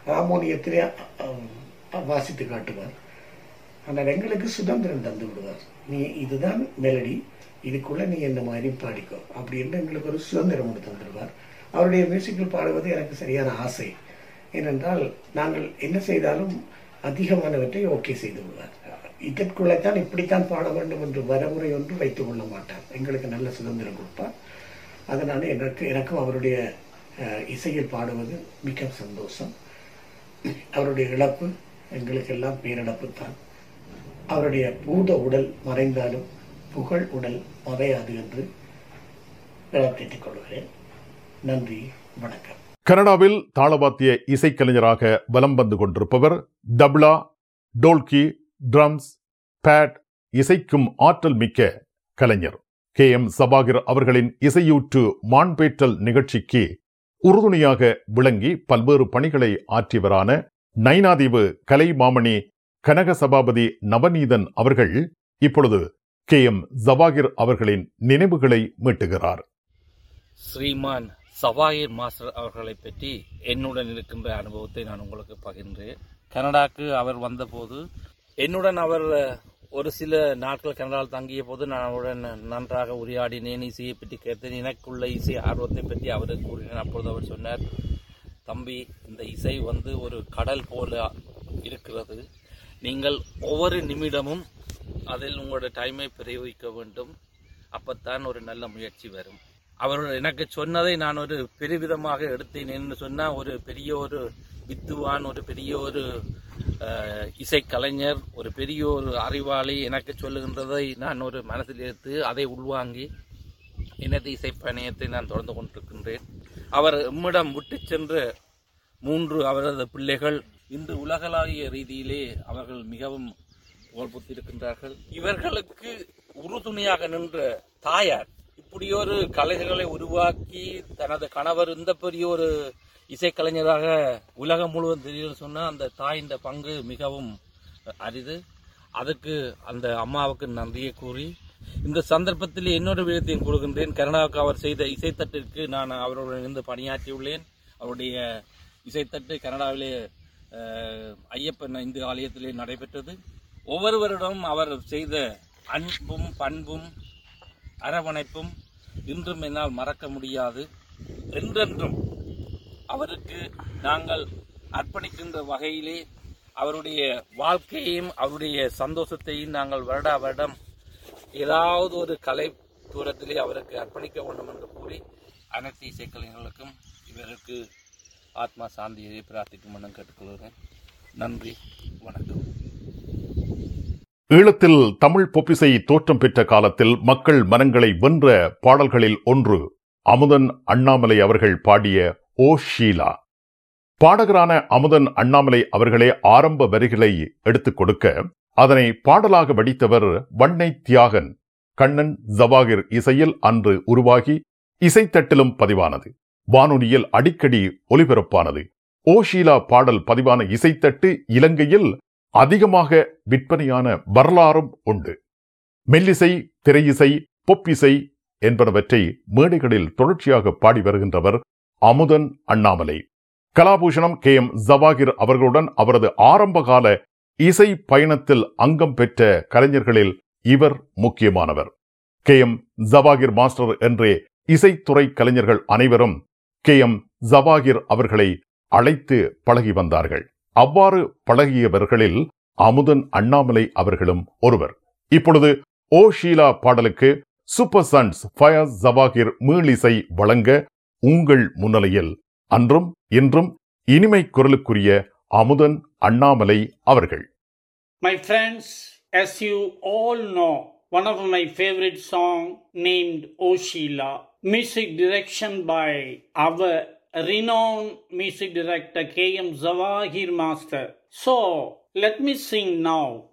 ஹார்மோனியத்திலே அஹ், வாசித்து காட்டுவார் ஆனால் எங்களுக்கு சுதந்திரம் தந்து விடுவார் நீ இதுதான் மெலடி இதுக்குள்ள நீ என்ன மாதிரி பாடிக்கோ அப்படின்னு எங்களுக்கு ஒரு சுதந்திரம் ஒன்று தந்துடுவார் அவருடைய மியூசிக்கில் பாடுவது எனக்கு சரியான ஆசை ஏனென்றால் நாங்கள் என்ன செய்தாலும் அதிகமானவற்றை ஓகே செய்து விடுவார் இதற்குள்ளே தான் இப்படித்தான் பாட வேண்டும் என்று வரமுறை ஒன்று வைத்துக் கொள்ள மாட்டார் எங்களுக்கு நல்ல சுதந்திரம் கொடுப்பார் அதனால எனக்கு எனக்கும் அவருடைய அஹ், இசையில் பாடுவது மிக சந்தோஷம் அவருடைய இழப்பு எங்களுக்கெல்லாம் பேரிழப்பு தான் அவருடைய பூத உடல் மறைந்தாலும் புகழ் உடல் மறையாது என்று விளக்கேற்றிக் கொள்கிறேன் நன்றி வணக்கம் கனடாவில் தாளவாத்திய இசைக்கலைஞராக வலம் வந்து கொண்டிருப்பவர் தப்லா டோல்கி ட்ரம்ஸ் பேட் இசைக்கும் ஆற்றல் மிக்க கலைஞர் கே எம் சபாகிர் அவர்களின் இசையூற்று மான்பேற்றல் நிகழ்ச்சிக்கு உறுதுணையாக விளங்கி பல்வேறு பணிகளை ஆற்றியவரான நைனாதீவு கலை மாமணி கனக சபாபதி நவநீதன் அவர்கள் இப்பொழுது கே எம் ஜவாகிர் அவர்களின் நினைவுகளை மீட்டுகிறார் ஸ்ரீமான் சவாயிர் மாஸ்டர் அவர்களை பற்றி என்னுடன் இருக்கின்ற அனுபவத்தை நான் உங்களுக்கு பகிர்ந்தேன் கனடாக்கு அவர் வந்தபோது என்னுடன் அவர் ஒரு சில நாட்கள் கனடாவில் தங்கிய போது நான் அவருடன் நன்றாக உரையாடினேன் இசையை பற்றி கேட்டேன் எனக்குள்ள இசை ஆர்வத்தை பற்றி அவருக்கு கூறினேன் அப்பொழுது அவர் சொன்னார் தம்பி இந்த இசை வந்து ஒரு கடல் போல இருக்கிறது நீங்கள் ஒவ்வொரு நிமிடமும் அதில் உங்களோட டைமை பிரயோகிக்க வேண்டும் அப்பத்தான் ஒரு நல்ல முயற்சி வரும் அவர் எனக்கு சொன்னதை நான் ஒரு பெருவிதமாக எடுத்தேன் என்று சொன்னால் ஒரு பெரிய ஒரு வித்துவான் ஒரு பெரிய ஒரு அஹ், இசைக்கலைஞர் ஒரு பெரிய ஒரு அறிவாளி எனக்கு சொல்லுகின்றதை நான் ஒரு மனதில் எடுத்து அதை உள்வாங்கி எனது இசைப்பயணத்தை நான் தொடர்ந்து கொண்டிருக்கின்றேன் அவர் எம்மிடம் விட்டு சென்ற மூன்று அவரது பிள்ளைகள் இன்று உலகளாவிய ரீதியிலே அவர்கள் மிகவும் புகழ்புத்திருக்கின்றார்கள் இவர்களுக்கு உறுதுணையாக நின்ற தாயார் இப்படி ஒரு கலைஞர்களை உருவாக்கி தனது கணவர் இந்த பெரிய ஒரு இசைக்கலைஞராக உலகம் முழுவதும் தெரியும் சொன்னால் அந்த தாயின் பங்கு மிகவும் அரிது அதுக்கு அந்த அம்மாவுக்கு நன்றியை கூறி இந்த சந்தர்ப்பத்தில் இன்னொரு விதத்தையும் கொடுக்கின்றேன் கருணாவுக்கு அவர் செய்த இசைத்தட்டிற்கு நான் அவருடன் இருந்து பணியாற்றியுள்ளேன் அவருடைய இசைத்தட்டு கனடாவிலே அஹ், ஐயப்பன் இந்து ஆலயத்திலே நடைபெற்றது ஒவ்வொருவரிடம் அவர் செய்த அன்பும் பண்பும் அரவணைப்பும் இன்றும் என்னால் மறக்க முடியாது என்றென்றும் அவருக்கு நாங்கள் அர்ப்பணிக்கின்ற வகையிலே அவருடைய வாழ்க்கையையும் அவருடைய சந்தோஷத்தையும் நாங்கள் வருடா வருடம் ஏதாவது ஒரு கலை தூரத்திலே அவருக்கு அர்ப்பணிக்க வேண்டும் என்று கூறி அனைத்து இசைக்கலைஞர்களுக்கும் இவருக்கு ஆத்மா சாந்தியை பிரார்த்திக்கும் என கேட்டுக்கொள்கிறேன் நன்றி வணக்கம் ஈழத்தில் தமிழ் பொப்பிசை தோற்றம் பெற்ற காலத்தில் மக்கள் மனங்களை வென்ற பாடல்களில் ஒன்று அமுதன் அண்ணாமலை அவர்கள் பாடிய ஓ ஷீலா பாடகரான அமுதன் அண்ணாமலை அவர்களே ஆரம்ப வரிகளை எடுத்துக் கொடுக்க அதனை பாடலாக வடித்தவர் வண்ணை தியாகன் கண்ணன் ஜவாகிர் இசையில் அன்று உருவாகி இசைத்தட்டிலும் பதிவானது வானொலியில் அடிக்கடி ஒலிபரப்பானது ஓ ஷீலா பாடல் பதிவான இசைத்தட்டு இலங்கையில் அதிகமாக விற்பனையான வரலாறும் உண்டு மெல்லிசை திரையிசை பொப்பிசை என்பனவற்றை மேடைகளில் தொடர்ச்சியாக பாடி வருகின்றவர் அமுதன் அண்ணாமலை கலாபூஷணம் கே எம் ஜவாகிர் அவர்களுடன் அவரது ஆரம்பகால இசை பயணத்தில் அங்கம் பெற்ற கலைஞர்களில் இவர் முக்கியமானவர் கே எம் ஜவாகிர் மாஸ்டர் என்றே இசைத்துறை கலைஞர்கள் அனைவரும் கே எம் ஜவாகிர் அவர்களை அழைத்து பழகி வந்தார்கள் அவ்வாறு பழகியவர்களில் அமுதன் அண்ணாமலை அவர்களும் ஒருவர் இப்பொழுது ஓ ஷீலா பாடலுக்கு சூப்பர் சன்ஸ் ஃபயர் ஜவாகிர் மீளிசை வழங்க உங்கள் முன்னிலையில் அன்றும் இன்றும் இனிமை குரலுக்குரிய அமுதன் அண்ணாமலை அவர்கள் My friends, as you all know, one of my favorite song named Oshila, music direction by our renowned music director K.M. Zawahir Master. So, let me sing now